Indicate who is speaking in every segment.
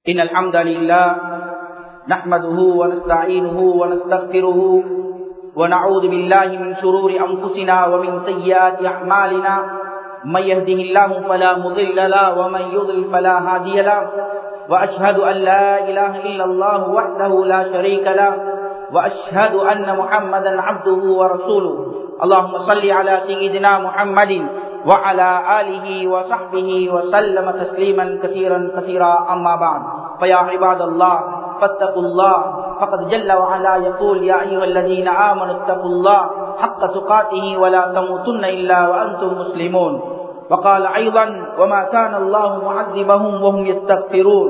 Speaker 1: إن الحمد لله نحمده ونستعينه ونستغفره ونعوذ بالله من شرور أنفسنا ومن سيئات أعمالنا من يهده الله فلا مضل له ومن يضل فلا هادي له وأشهد أن لا إله إلا الله وحده لا شريك له وأشهد أن محمدا عبده ورسوله اللهم صل على سيدنا محمد وعلى آله وصحبه وسلم تسليما كثيرا كثيرا أما بعد فيا عباد الله فاتقوا الله فقد جل وعلا يقول يا أيها الذين آمنوا اتقوا الله حق تقاته ولا تموتن إلا وأنتم مسلمون وقال أيضا وما كان الله معذبهم وهم يستغفرون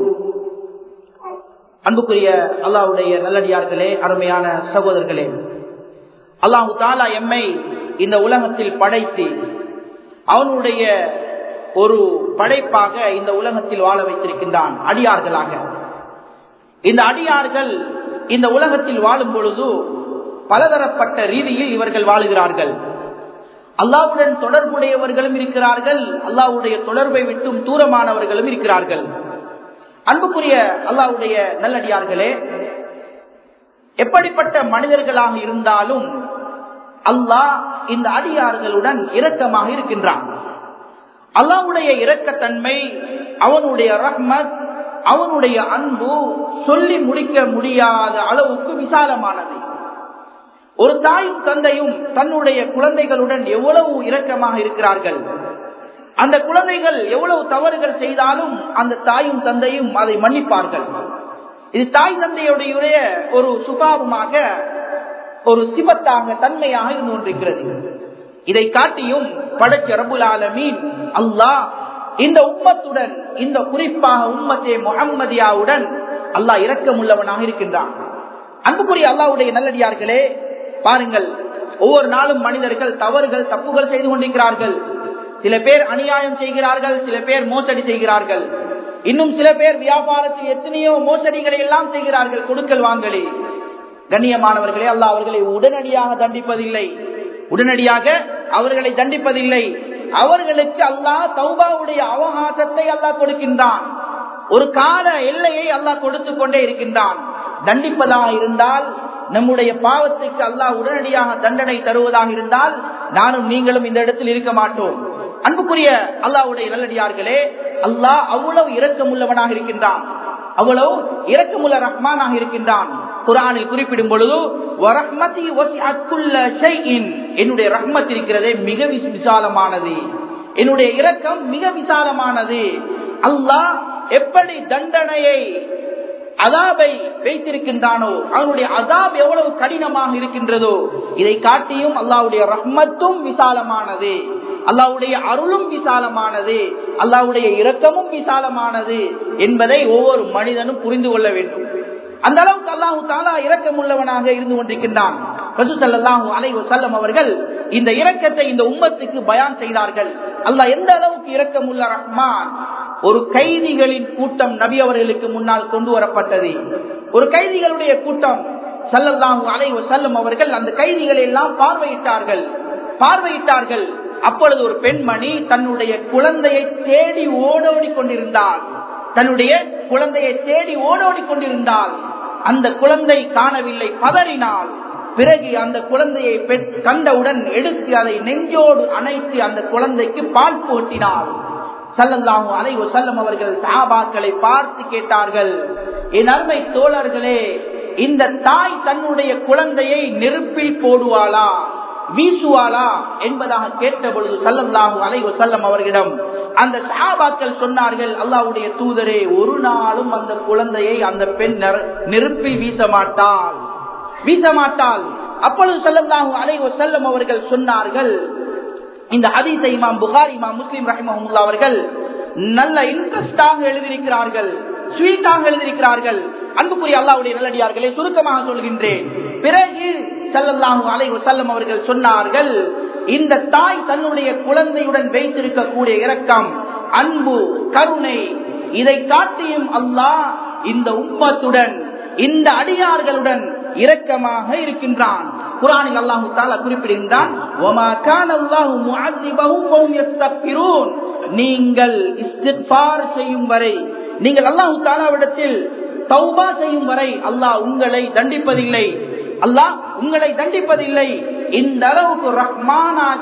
Speaker 1: அன்புக்குரிய அல்லாவுடைய நல்லடியார்களே அருமையான சகோதரர்களே அல்லாஹு தாலா எம்மை இந்த உலகத்தில் படைத்து அவனுடைய ஒரு படைப்பாக இந்த உலகத்தில் வாழ வைத்திருக்கின்றான் அடியார்களாக இந்த அடியார்கள் இந்த உலகத்தில் வாழும் பொழுது பலதரப்பட்ட ரீதியில் இவர்கள் வாழுகிறார்கள் அல்லாவுடன் தொடர்புடையவர்களும் இருக்கிறார்கள் அல்லாவுடைய தொடர்பை விட்டும் தூரமானவர்களும் இருக்கிறார்கள் அன்புக்குரிய அல்லாவுடைய நல்லடியார்களே எப்படிப்பட்ட மனிதர்களாக இருந்தாலும் அல்லாஹ் இந்த அடியார்களுடன் இரக்கமாக இருக்கின்றான் அல்லாவுடைய இரக்கத்தன்மை அவனுடைய ரஹ்மத் அவனுடைய அன்பு சொல்லி முடிக்க முடியாத அளவுக்கு விசாலமானது ஒரு தாயும் தந்தையும் தன்னுடைய குழந்தைகளுடன் எவ்வளவு இரக்கமாக இருக்கிறார்கள் அந்த குழந்தைகள் எவ்வளவு தவறுகள் செய்தாலும் அந்த தாயும் தந்தையும் அதை மன்னிப்பார்கள் இது தாய் தந்தையுடைய ஒரு சுபாவமாக ஒரு சிவத்தாக தன்மையாக இருந்து கொண்டிருக்கிறது இதை காட்டியும் படைச்ச ரபுல் ஆலமீன் அல்லாஹ் இந்த உம்மத்துடன் இந்த குறிப்பாக உம்மத்தே முகம்மதியாவுடன் அல்லாஹ் இரக்கம் உள்ளவனாக இருக்கின்றான் அன்புக்குரிய அல்லாவுடைய நல்லடியார்களே பாருங்கள் ஒவ்வொரு நாளும் மனிதர்கள் தவறுகள் தப்புகள் செய்து கொண்டிருக்கிறார்கள் சில பேர் அநியாயம் செய்கிறார்கள் சில பேர் மோசடி செய்கிறார்கள் இன்னும் சில பேர் வியாபாரத்தில் எத்தனையோ மோசடிகளை எல்லாம் செய்கிறார்கள் கொடுக்கல் வாங்கலே கண்ணியமானவர்களே அல்ல அவர்களை உடனடியாக தண்டிப்பதில்லை உடனடியாக அவர்களை தண்டிப்பதில்லை அவர்களுக்கு அல்லாஹ் தௌபாவுடைய அவகாசத்தை அல்லாஹ் கொடுக்கின்றான் ஒரு கால எல்லையை அல்லாஹ் கொடுத்து கொண்டே இருக்கின்றான் தண்டிப்பதாக இருந்தால் நம்முடைய பாவத்துக்கு அல்லாஹ் உடனடியாக தண்டனை தருவதாக இருந்தால் நானும் நீங்களும் இந்த இடத்தில் இருக்க மாட்டோம் அன்புக்குரிய அல்லாவுடைய நல்லடியார்களே அல்லாஹ் அவ்வளவு இரக்கமுள்ளவனாக இருக்கின்றான் அவ்வளவு இரக்கமுள்ள ரஹ்மானாக இருக்கின்றான் குரானில் குறிப்பிடும் பொழுது என்னுடைய ரஹ்மத் இருக்கிறதே மிக விசாலமானது என்னுடைய இரக்கம் மிக விசாலமானது அல்லாஹ் எப்படி தண்டனையை அதாபை வைத்திருக்கின்றானோ அவனுடைய அதாப் எவ்வளவு கடினமாக இருக்கின்றதோ இதை காட்டியும் அல்லாவுடைய ரஹ்மத்தும் விசாலமானது அல்லாவுடைய அருளும் விசாலமானது அல்லாவுடைய இரக்கமும் விசாலமானது என்பதை ஒவ்வொரு மனிதனும் புரிந்து கொள்ள வேண்டும் அந்த அளவுக்கு அல்லாஹு தாலா இரக்கம் உள்ளவனாக இருந்து கொண்டிருக்கின்றான் ரசூசல்லாஹூ அலை வசல்லம் அவர்கள் இந்த இரக்கத்தை இந்த உம்மத்துக்கு பயான் செய்தார்கள் அல்லாஹ் எந்த அளவுக்கு இரக்கம் உள்ள ரஹ்மான் ஒரு கைதிகளின் கூட்டம் நபி அவர்களுக்கு முன்னால் கொண்டு வரப்பட்டது ஒரு கைதிகளுடைய கூட்டம் சல்லல்லாஹு அலை வசல்லம் அவர்கள் அந்த கைதிகளை எல்லாம் பார்வையிட்டார்கள் பார்வையிட்டார்கள் அப்பொழுது ஒரு பெண்மணி தன்னுடைய குழந்தையை தேடி ஓடோடி கொண்டிருந்தாள் தன்னுடைய குழந்தையை தேடி ஓடோடி கொண்டிருந்தால் அந்த குழந்தை காணவில்லை பதறினாள் பிறகு அந்த குழந்தையை கண்டவுடன் எடுத்து அதை நெஞ்சோடு அணைத்து அந்த குழந்தைக்கு பால் போட்டினாள் சல்லல்லாஹு அலைவு செல்லம் அவர்கள் சாபாக்களை பார்த்து கேட்டார்கள் என் அருமை தோழர்களே இந்த தாய் தன்னுடைய குழந்தையை நெருப்பில் போடுவாளா வீசுவாளா என்பதாக கேட்ட பொழுது சல்லல்லாஹு அலைவு செல்லம் அவர்களிடம் அந்த சாபாக்கள் சொன்னார்கள் அல்லாவுடைய தூதரே ஒரு நாளும் அந்த குழந்தையை அந்த பெண் நெருப்பில் வீச மாட்டாள் வீச மாட்டாள் அப்பொழுது சல்லல்லாஹு அலைவு செல்லம் அவர்கள் சொன்னார்கள் இந்த ஹதீஸை இமாம் புகார் இமாம் முஸ்லீம் ரஹிமஹமுல்லா அவர்கள் நல்ல இன்ட்ரெஸ்டாக எழுதியிருக்கிறார்கள் ஸ்வீட்டாக எழுதியிருக்கிறார்கள் அன்புக்குரிய அல்லாவுடைய நல்லடியார்களே சுருக்கமாக சொல்கின்றேன் பிறகு சல்லல்லாஹு அலை வசல்லம் அவர்கள் சொன்னார்கள் இந்த தாய் தன்னுடைய குழந்தையுடன் வைத்திருக்கக்கூடிய இரக்கம் அன்பு கருணை இதை காட்டியும் அல்லாஹ் இந்த உம்மத்துடன் இந்த அடியார்களுடன் இரக்கமாக இருக்கின்றான் குரானில் அல்லாஹு தாலா குறிப்பிடுகின்றான் நீங்கள் இஸ்திஃபார் செய்யும் வரை நீங்கள் அல்லாஹு தாலாவிடத்தில் தௌபா செய்யும் வரை அல்லாஹ் உங்களை தண்டிப்பதில்லை அல்லாஹ் உங்களை தண்டிப்பதில்லை இந்த அளவுக்கு ரஹ்மானாக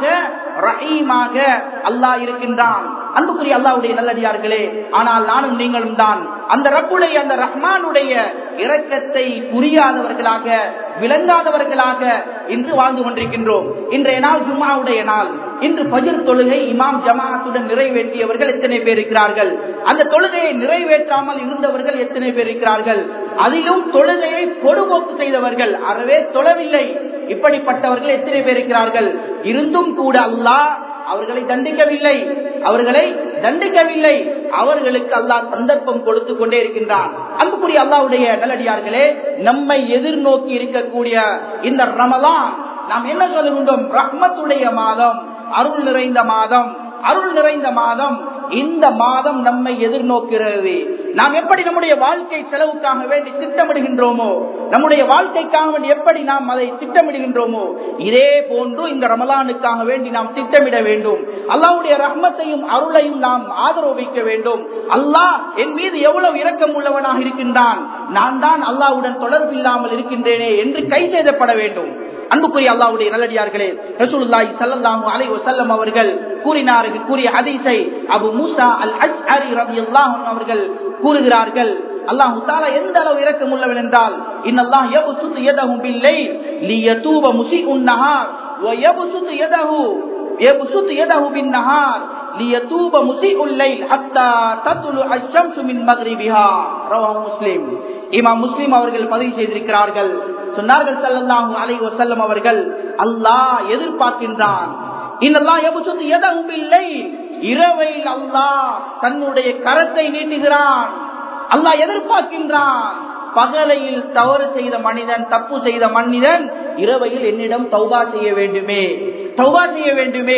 Speaker 1: ரஹீமாக அல்லாஹ் இருக்கின்றான் அன்புக்குரிய அல்லாவுடைய நல்லடியார்களே ஆனால் நானும் நீங்களும் தான் அந்த ரப்புடைய அந்த ரஹ்மானுடைய இரக்கத்தை புரியாதவர்களாக விளங்காதவர்களாக இன்று வாழ்ந்து கொண்டிருக்கின்றோம் இன்றைய நாள் ஜும்மாவுடைய நாள் இன்று பஜர் தொழுகை இமாம் ஜமாத்துடன் நிறைவேற்றியவர்கள் எத்தனை பேர் இருக்கிறார்கள் அந்த தொழுகையை நிறைவேற்றாமல் இருந்தவர்கள் எத்தனை பேர் இருக்கிறார்கள் அதிலும் தொழுகையை பொடுபோக்கு செய்தவர்கள் அறவே தொழவில்லை இப்படிப்பட்டவர்கள் எத்தனை பேர் இருக்கிறார்கள் இருந்தும் கூட அல்லாஹ் அவர்களை தண்டிக்கவில்லை அவர்களை தண்டிக்கவில்லை அவர்களுக்கு அல்லாஹ் சந்தர்ப்பம் கொடுத்து கொண்டே இருக்கின்றான் அன்புக்குரிய அல்லாவுடைய நல்லடியார்களே நம்மை எதிர்நோக்கி இருக்கக்கூடிய இந்த ரமதான் நாம் என்ன சொல்லுகின்றோம் ரஹ்மத்துடைய மாதம் அருள் நிறைந்த மாதம் அருள் நிறைந்த மாதம் இந்த மாதம் நம்மை எதிர்நோக்கிறது நாம் எப்படி நம்முடைய வாழ்க்கை செலவுக்காக வேண்டி திட்டமிடுகின்றோமோ நம்முடைய வாழ்க்கைக்காக வேண்டி எப்படி நாம் அதை திட்டமிடுகின்றோமோ இதே போன்று இந்த ரமலானுக்காக வேண்டி நாம் திட்டமிட வேண்டும் அல்லாவுடைய ரஹ்மத்தையும் அருளையும் நாம் ஆதரவு வைக்க வேண்டும் அல்லாஹ் என் மீது எவ்வளவு இரக்கம் உள்ளவனாக இருக்கின்றான் நான் தான் அல்லாவுடன் தொடர்பு இல்லாமல் இருக்கின்றேனே என்று கை செய்தப்பட வேண்டும் அன்புக்குரிய அல்லாவுடைய நல்லடியார்களே ரசூலுல்லாஹி ஸல்லல்லாஹு அலைஹி வஸல்லம் அவர்கள் கூறினார்கள் கூறிய ஹதீஸை அபு மூசா அல் அஷ்அரி ரலியல்லாஹு அன்ஹு அவர்கள் கூறுகிறார்கள் அல்லாஹ் தஆலா எந்த அளவு இரக்கம் உள்ளவன் என்றால் இன்னல்லாஹ் யப்சுத்து யதஹு பில்லைல் லியதூப முஸிஉன் நஹார் வ யப்சுத்து யதஹு யப்சுத்து யதஹு பின் நஹார் லியதூப முஸிஉல் லைல் ஹத்தா தத்லு அஷம்சு மின் மக்ரிபிஹா ரவாஹு முஸ்லிம் இமாம் முஸ்லிம் அவர்கள் பதிவு செய்திருக்கிறார்கள் சொன்னார்கள் சல்லல்லாஹு அலைஹி வஸல்லம் அவர்கள் அல்லாஹ் எதிர்பார்க்கின்றான் இன்னல்லாஹ் யப்சுத்து யதஹு பில்லைல் இரவையில் அல்லாஹ் தன்னுடைய கரத்தை நீட்டுகிறான் அல்லாஹ் எதிர்பார்க்கின்றான் பகலையில் தவறு செய்த மனிதன் தப்பு செய்த மனிதன் இரவையில் என்னிடம் தௌபா செய்ய வேண்டுமே தௌபா செய்ய வேண்டுமே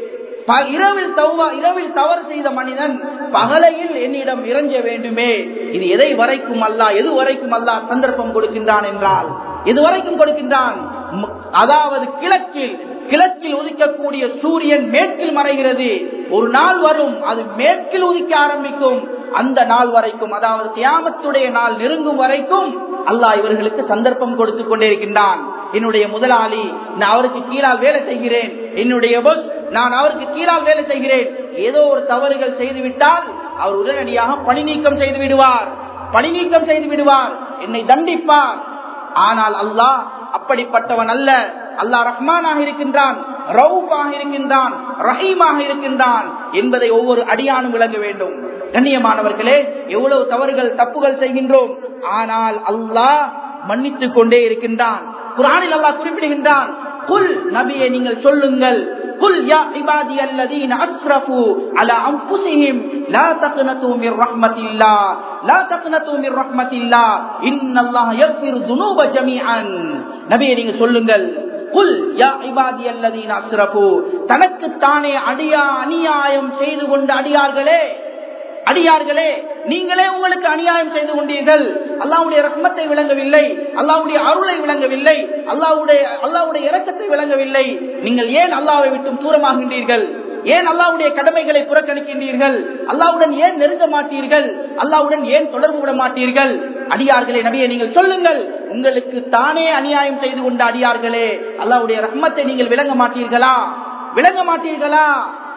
Speaker 1: இரவில் தௌபா இரவில் தவறு செய்த மனிதன் பகலையில் என்னிடம் இறஞ்ச வேண்டுமே இது எதை வரைக்கும் அல்ல எது வரைக்கும் அல்ல சந்தர்ப்பம் கொடுக்கின்றான் என்றால் எது வரைக்கும் கொடுக்கின்றான் அதாவது கிழக்கில் கிழக்கில் உதிக்கக்கூடிய சூரியன் மேற்கில் மறைகிறது ஒரு நாள் வரும் அது மேற்கில் உதிக்க ஆரம்பிக்கும் அந்த நாள் வரைக்கும் அதாவது தியாமத்துடைய நாள் நெருங்கும் வரைக்கும் அல்லாஹ் இவர்களுக்கு சந்தர்ப்பம் கொடுத்து கொண்டே இருக்கின்றான் என்னுடைய முதலாளி நான் அவருக்கு கீழால் வேலை செய்கிறேன் என்னுடைய பொஸ் நான் அவருக்கு கீழால் வேலை செய்கிறேன் ஏதோ ஒரு தவறுகள் செய்துவிட்டால் அவர் உடனடியாக பணி நீக்கம் செய்து விடுவார் பணி நீக்கம் செய்து விடுவார் என்னை தண்டிப்பார் ஆனால் அல்லாஹ் அப்படிப்பட்டவன் அல்ல அல்லாஹ் ரஹ்மானாக இருக்கின்றான் ரவுஃபாக இருக்கின்றான் ரஹீமாக இருக்கின்றான் என்பதை ஒவ்வொரு அடியானும் விளங்க வேண்டும் கண்ணியமானவர்களே எவ்வளவு தவறுகள் தப்புகள் செய்கின்றோம் ஆனால் அல்லாஹ் மன்னித்துக் கொண்டே இருக்கின்றான் குரானில் அல்லாஹ் குறிப்பிடுகின்றான் குல் நபியை நீங்கள் சொல்லுங்கள் குல் யா இபாதி அல்லதீன அஸ்ரஃபு அலா அன்ஃபுஸிஹிம் லா தக்னது மிர் ரஹ்மத்தில்லாஹ் லா தக்னது மிர் ரஹ்மத்தில்லாஹ் இன்னல்லாஹ யக்ஃபிரு ذுனூப ஜமீஅன் நபியை நீங்க சொல்லுங்கள் குல் யா இபாதி அல்லதீன அஸ்ரஃபு தனக்கு தானே அடியா அநியாயம் செய்து கொண்ட அடியார்களே அடியார்களே நீங்களே உங்களுக்கு அநியாயம் செய்து கொண்டீர்கள் அல்லாவுடைய ரத்மத்தை விளங்கவில்லை அல்லாவுடைய அருளை விளங்கவில்லை அல்லாவுடைய அல்லாவுடைய இரக்கத்தை விளங்கவில்லை நீங்கள் ஏன் அல்லாவை விட்டும் தூரமாகின்றீர்கள் ஏன் அல்லாவுடைய கடமைகளை புறக்கணிக்கின்றீர்கள் அல்லாவுடன் ஏன் நெருங்க மாட்டீர்கள் அல்லாவுடன் ஏன் தொடர்பு விட மாட்டீர்கள் அடியார்களே நபியை நீங்கள் சொல்லுங்கள் உங்களுக்கு தானே அநியாயம் செய்து கொண்ட அடியார்களே அல்லாவுடைய ரஹ்மத்தை நீங்கள் விளங்க மாட்டீர்களா விளங்க மாட்டீர்களா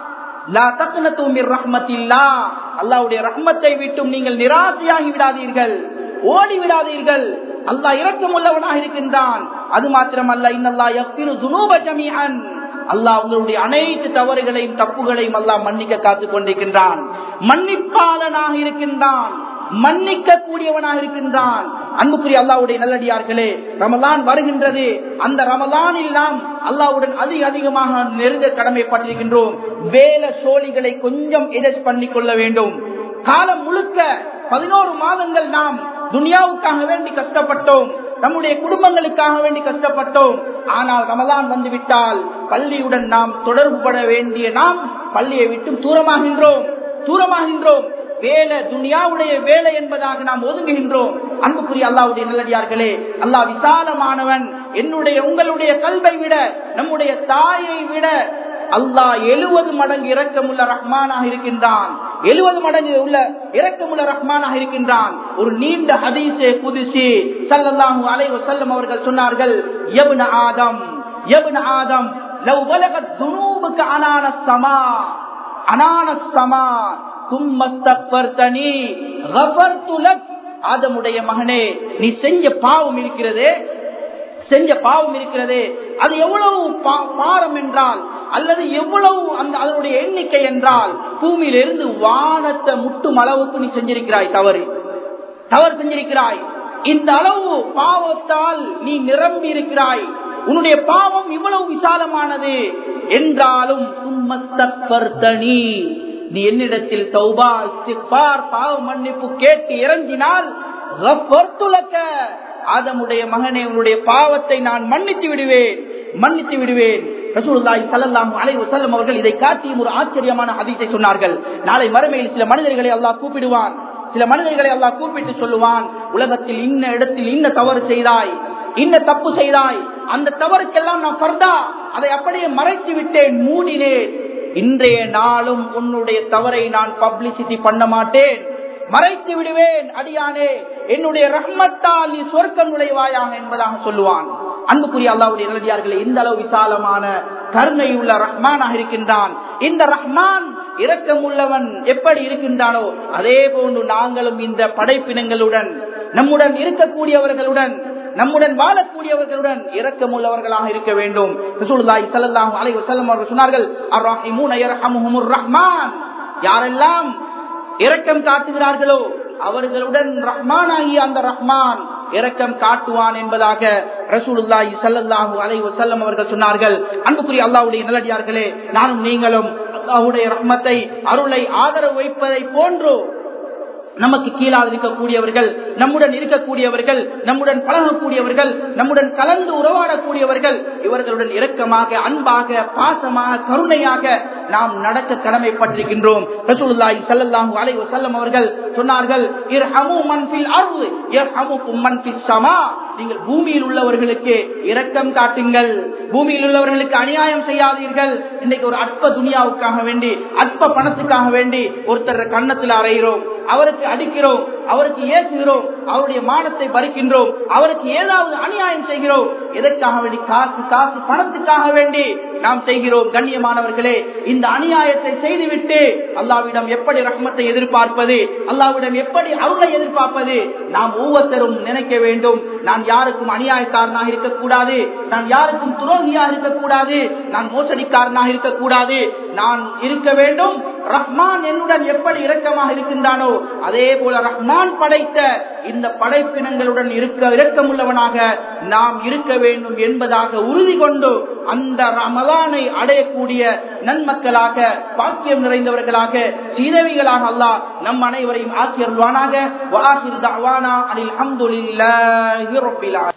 Speaker 1: அல்லாவுடைய ரஹ்மத்தை விட்டும் நீங்கள் நிராசையாகி விடாதீர்கள் ஓடி விடாதீர்கள் அல்லாஹ் இரக்கம் உள்ளவனாக இருக்கின்றான் அது மாத்திரம் அல்ல இன்னல்லா எப்பிரு துனூப ஜமீஅன் அல்லாஹ் உங்களுடைய அனைத்து தவறுகளையும் தப்புகளையும் அல்லாஹ் மன்னிக்க காத்துக் கொண்டிருக்கின்றான் மன்னிப்பாளனாக இருக்கின்றான் மன்னிக்க கூடியவனாக இருக்கின்றான் அன்புக்குரிய அல்லாவுடைய நல்லடியார்களே ரமலான் வருகின்றது அந்த ரமலானில் நாம் அல்லாவுடன் அதிக அதிகமாக நெருங்க கடமைப்பட்டிருக்கின்றோம் வேல சோழிகளை கொஞ்சம் எடச் பண்ணி கொள்ள வேண்டும் காலம் முழுக்க பதினோரு மாதங்கள் நாம் துனியாவுக்காக வேண்டி கஷ்டப்பட்டோம் நம்முடைய குடும்பங்களுக்காக வேண்டி கஷ்டப்பட்டோம் ஆனால் ரமலான் வந்துவிட்டால் பள்ளியுடன் நாம் தொடர்பு பட வேண்டிய நாம் பள்ளியை விட்டு தூரமாகின்றோம் தூரமாகின்றோம் வேலை துனியாவுடைய வேலை என்பதாக நாம் ஒதுங்குகின்றோம் அன்புக்குரிய அல்லாவுடைய நல்லடியார்களே அல்லாஹ் விசாலமானவன் என்னுடைய உங்களுடைய கல்வை விட நம்முடைய தாயை விட அல்லாஹ் எழுபது மடங்கு இரக்கமுள்ள ரஹ்மானாக இருக்கின்றான் எழுபது மடங்கு உள்ள இரக்கமுள்ள ரஹ்மானாக இருக்கின்றான் ஒரு நீண்ட ஹதீஸே புதுசி சல்லல்லாஹு அலைஹி வஸல்லம் அவர்கள் சொன்னார்கள் யப்ன ஆதம் யப்ன ஆதம் லவ் பலகத் ذنوبك அனான ஸமா அனான ஸமா ثم استغفرتني غفرت لك ஆதமுடைய மகனே நீ செஞ்ச பாவம் இருக்கிறதே செஞ்ச பாவம் இருக்கிறதே அது எவ்வளவு பா- பாரம் என்றால் அல்லது எவ்வளவு அந்த அதனுடைய எண்ணிக்கை என்றால் பூமியிலிருந்து வானத்தை முட்டும் அளவுக்கு நீ செஞ்சிருக்கிறாய் தவறு தவறு செஞ்சிருக்கிறாய் இந்த அளவு பாவத்தால் நீ நிரம்பி இருக்கிறாய் உன்னுடைய பாவம் இவ்வளவு விசாலமானது என்றாலும் சும்மஸ்தப்பர்த்தனி நீ என்னிடத்தில் தௌபா இஸ்திக்பார் பாவ மன்னிப்பு கேட்டு இறங்கினால் கஃபர்துலக. ஆதமுடைய மகனே உன்னுடைய பாவத்தை நான் மன்னித்து விடுவேன் மன்னித்து விடுவேன் ரசூலுல்லாஹி ஸல்லல்லாஹு அலைஹி வஸல்லம் அவர்கள் இதை காட்டியும் ஒரு ஆச்சரியமான ஹதீஸை சொன்னார்கள் நாளை மறுமையில் சில மனிதர்களை அல்லாஹ் கூப்பிடுவான் சில மனிதர்களை அல்லாஹ் கூப்பிட்டு சொல்லுவான் உலகத்தில் இன்ன இடத்தில் இன்ன தவறு செய்தாய் இன்ன தப்பு செய்தாய் அந்த தவறுக்கெல்லாம் நான் ஃபர்தா அதை அப்படியே மறைத்து விட்டேன் மூடினேன் இன்றைய நாளும் உன்னுடைய தவறை நான் பப்ளிசிட்டி பண்ண மாட்டேன் மறைத்து விடுவேன் அடியானே என்னுடைய ரஹ்மத்தால் நீ சொர்க்கம் நுழைவாயாக என்பதாக சொல்லுவான் அன்புக்குரிய அல்லாவுடைய நல்லடியார்களே இந்த அளவு விசாலமான கருணை உள்ள ரஹ்மானாக இருக்கின்றான் இந்த ரஹ்மான் இரக்கம் உள்ளவன் எப்படி இருக்கின்றானோ அதே போன்று நாங்களும் இந்த படைப்பினங்களுடன் நம்முடன் இருக்கக்கூடியவர்களுடன் நம்முடன் வாழக்கூடியவர்களுடன் இரக்கம் உள்ளவர்களாக இருக்க வேண்டும் ரசூலுல்லாஹி ஸல்லல்லாஹு அலைஹி வஸல்லம் அவர்கள் சொன்னார்கள் அர்ரஹீமூன யர்ஹமுஹுமுர் ரஹ்மான் யாரெல்லாம் இரக்கம் காட்டுகிறார்களோ அவர்களுடன் ரஹ்மான் ஆகிய அந்த ரஹ்மான் இரக்கம் காட்டுவான் என்பதாக ரசூலுல்லாஹி ஸல்லல்லாஹு அலைஹி வஸல்லம் அவர்கள் சொன்னார்கள் அன்புக்குரிய அல்லாஹ்வுடைய நல்லடியார்களே நானும் நீங்களும் அல்லாஹ்வுடைய ரஹ்மத்தை அருளை ஆதரவு வைப்பதை போன்று நமக்கு கீழாக இருக்கக்கூடியவர்கள் நம்முடன் இருக்கக்கூடியவர்கள் நம்முடன் பழகக்கூடியவர்கள் நம்முடன் கலந்து உறவாடக்கூடியவர்கள் இவர்களுடன் இரக்கமாக அன்பாக பாசமாக கருணையாக நாம் நடக்க கடமைப்பட்டிருக்கின்றோம் ரசூலுல்லாஹி ஸல்லல்லாஹு அலைஹி வஸல்லம் அவர்கள் சொன்னார்கள் இர்ஹமு மன் ஃபில் அர்து யர்ஹமுக்கும் மன் ஃபிஸ் ஸமா நீங்கள் பூமியில் உள்ளவர்களுக்கு இரக்கம் காட்டுங்கள் பூமியில் உள்ளவர்களுக்கு அநியாயம் செய்யாதீர்கள் இன்னைக்கு ஒரு அற்ப துனியாவுக்காக வேண்டி அற்ப பணத்துக்காக வேண்டி ஒருத்தர் கன்னத்தில் அறைகிறோம் அவருக்கு அடிக்கிறோம் அவருக்கு ஏசுகிறோம் அவருடைய மானத்தை பறிக்கின்றோம் அவருக்கு ஏதாவது அநியாயம் செய்கிறோம் எதற்காக வேண்டி காசு காசு பணத்துக்காக வேண்டி நாம் செய்கிறோம் கண்ணியமானவர்களே இந்த அநியாயத்தை செய்துவிட்டு அல்லாவிடம் எப்படி ரஹ்மத்தை எதிர்பார்ப்பது அல்லாவிடம் எப்படி அருளை எதிர்பார்ப்பது நாம் ஒவ்வொருத்தரும் நினைக்க வேண்டும் நான் யாருக்கும் அநியாயக்காரனாக இருக்கக்கூடாது நான் யாருக்கும் துரோகியாக இருக்கக்கூடாது நான் மோசடிக்காரனாக இருக்கக்கூடாது நான் இருக்க வேண்டும் ரஹ்மான் என்னுடன் எப்படி இரக்கமாக இருக்கின்றானோ அதே போல ரஹ்மான் படைத்த இந்த படைப்பினங்களுடன் இருக்க இரக்கமுள்ளவனாக நாம் இருக்க வேண்டும் என்பதாக உறுதி கொண்டு அந்த ரமலானை அடையக்கூடிய நன்மக்களாக பாக்கியம் நிறைந்தவர்களாக சீதவிகளாக அல்லாஹ் நம் அனைவரையும் ஆக்கியருள்வானாக வாஹிர் தஅவானா அனில் ஹம்துலில்லாஹி ரப்பில் ஆலமீன்